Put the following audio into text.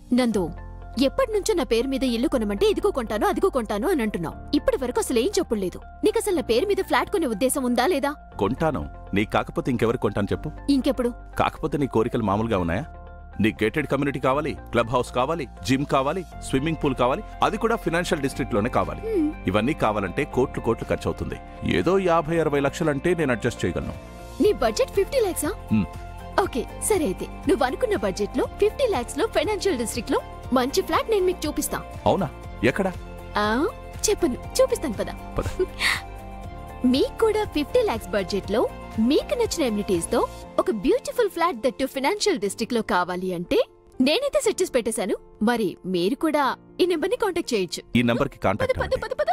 నందు ఎప్పటి నుంచో నా పేరు మీద ఇల్లు కొనమంటే ఇదిగో కొంటాను అదిగో కొంటాను అని అంటున్నావు ఇప్పటి వరకు అసలు ఏం చెప్పులేదు నీకు అసలు నా పేరు మీద ఫ్లాట్ కొనే ఉద్దేశం ఉందా లేదా కొంటాను నీ కాకపోతే ఇంకెవరు కొంటాను చెప్పు ఇంకెప్పుడు కాకపోతే నీ కోరికలు మామూలుగా ఉన్నాయా నీ గేటెడ్ కమ్యూనిటీ కావాలి క్లబ్ హౌస్ కావాలి జిమ్ కావాలి స్విమ్మింగ్ పూల్ కావాలి అది కూడా ఫినాన్షియల్ డిస్ట్రిక్ట్ లోనే కావాలి హ్మ్, ఇవన్నీ కావాలంటే కోట్లు కోట్లు ఖర్చు అవుతుంది ఏదో యాభై అరవై లక్షలంటే నేను అడ్జస్ట్ చేయగలను నీ బడ్జెట్ ఫిఫ్టీ లాక్సా హ్మ్. ఓకే సరే అయితే నువ్వు అనుకున్న బడ్జెట్ లో ఫిఫ్టీ లాక్స్ లో ఫైనాన్షియల్ డిస్ట్రిక్ట్ లో మంచి ఫ్లాట్ నేను మీకు చూపిస్తా అవునా ఎక్కడా ఆ చెప్పను చూపిస్తాను పద పద. మీకు కూడా ఫిఫ్టీ లాక్స్ బడ్జెట్ లో మీకు నచ్చిన ఎమ్యూనిటీస్ తో ఒక beautiful flat that financial district లో కావాలి అంటే నేనైతే సెట్ చేసి పెట్టేశాను మరి మీరు కూడా ఈ నెంబర్ ని కాంటాక్ట్ చేయొచ్చు ఈ నంబర్కి పద కాంటాక్ట్ పద అవ్వండి పద పద